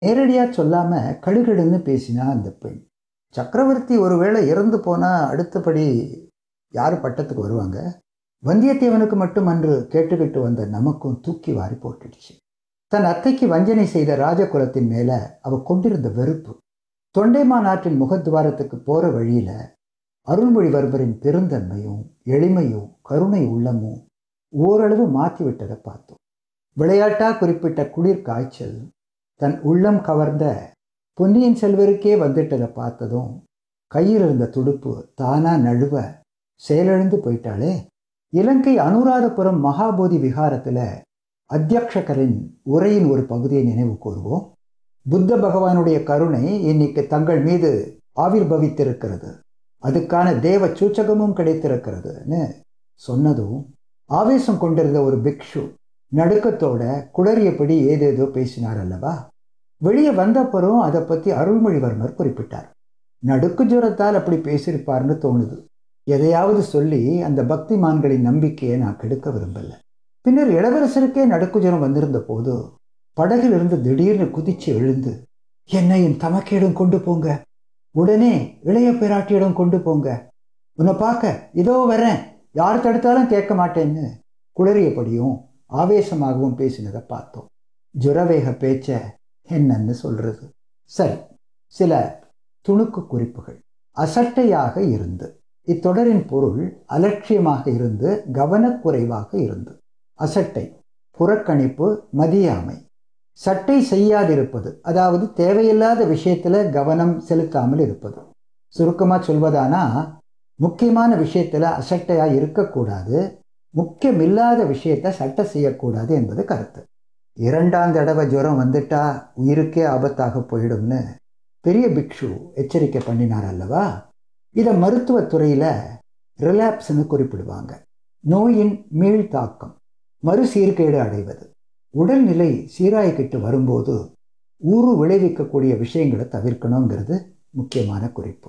நேரடியா சொல்லாம கடுகடுன்னு பேசினா அந்த பெண் சக்கரவர்த்தி ஒருவேளை இறந்து போனா அடுத்தபடி யார் பட்டத்துக்கு வருவாங்க வந்தியத்தேவனுக்கு மட்டும் அன்று கேட்டுக்கிட்டு வந்த நமக்கும் தூக்கி வாரி போட்டுடுச்சு தன் அத்தைக்கு வஞ்சனை செய்த ராஜகுலத்தின் மேல அவ கொண்டிருந்த வெறுப்பு தொண்டைமான் ஆற்றின் முகத்துவாரத்துக்கு போற வழியில அருள்மொழிவர்மரின் பெருந்தன்மையும் எளிமையும் கருணை உள்ளமும் ஓரளவு மாற்றி விட்டதை பார்த்தோம் விளையாட்டா குறிப்பிட்ட குளிர் காய்ச்சல் தன் உள்ளம் கவர்ந்த பொன்னியின் செல்வருக்கே வந்துட்டதை பார்த்ததும் கையில் இருந்த துடுப்பு தானா நழுவ செயலிழந்து போயிட்டாளே இலங்கை அனுராதபுரம் மகாபோதி விகாரத்தில் அத்தியக்ஷகரின் உரையின் ஒரு பகுதியை நினைவு கூறுவோம் புத்த பகவானுடைய கருணை இன்னைக்கு தங்கள் மீது ஆவிர்பவித்திருக்கிறது அதுக்கான தேவ சூச்சகமும் கிடைத்திருக்கிறதுன்னு சொன்னதும் ஆவேசம் கொண்டிருந்த ஒரு பிக்ஷு நடுக்கத்தோட குளறியபடி ஏதேதோ பேசினார் அல்லவா வெளியே வந்தப்பறம் அதை பற்றி அருள்மொழிவர்மர் குறிப்பிட்டார் நடுக்கு ஜுரத்தால் அப்படி பேசியிருப்பார்னு தோணுது எதையாவது சொல்லி அந்த பக்திமான்களின் நம்பிக்கையை நான் கெடுக்க விரும்பல பின்னர் இளவரசருக்கே நடுக்கு ஜுரம் வந்திருந்த போது படகிலிருந்து திடீர்னு குதிச்சு எழுந்து என்னை என் தமக்கையிடம் கொண்டு போங்க உடனே இளைய பிராட்டியிடம் கொண்டு போங்க உன்னை பார்க்க இதோ வரேன் யார் தடுத்தாலும் கேட்க மாட்டேன்னு குளறியபடியும் ஆவேசமாகவும் பேசினதை பார்த்தோம் ஜுரவேக பேச்ச என்னன்னு சொல்றது சரி சில துணுக்கு குறிப்புகள் அசட்டையாக இருந்து இத்தொடரின் பொருள் அலட்சியமாக இருந்து கவனக்குறைவாக இருந்து அசட்டை புறக்கணிப்பு மதியாமை சட்டை செய்யாதிருப்பது அதாவது தேவையில்லாத விஷயத்துல கவனம் செலுத்தாமல் இருப்பது சுருக்கமா சொல்வதானா முக்கியமான விஷயத்துல அசட்டையா இருக்கக்கூடாது முக்கியமில்லாத விஷயத்த சட்டை செய்யக்கூடாது என்பது கருத்து இரண்டாம் தடவை ஜுரம் வந்துட்டா உயிருக்கே ஆபத்தாக போயிடும்னு பெரிய பிக்ஷு எச்சரிக்கை பண்ணினார் அல்லவா இதை மருத்துவத்துறையில் ரிலாப்ஸ்னு குறிப்பிடுவாங்க நோயின் மீள் தாக்கம் மறு சீர்கேடு அடைவது உடல்நிலை சீராய்கிட்டு வரும்போது ஊறு விளைவிக்கக்கூடிய விஷயங்களை தவிர்க்கணுங்கிறது முக்கியமான குறிப்பு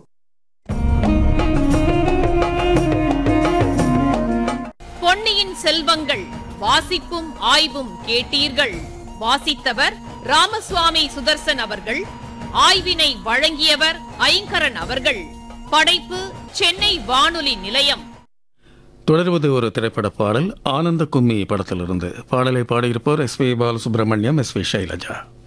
பொன்னியின் செல்வங்கள் வாசிப்பும் ஆய்வும் கேட்டீர்கள் வாசித்தவர் ராமசுவாமி சுதர்சன் அவர்கள் ஆய்வினை வழங்கியவர் ஐங்கரன் அவர்கள் படைப்பு சென்னை வானொலி நிலையம் தொடர்வது ஒரு திரைப்பட பாடல் ஆனந்த கும்மி படத்திலிருந்து பாடலை பாடியிருப்போர் S V Balasubrahmanyam S V Shailaja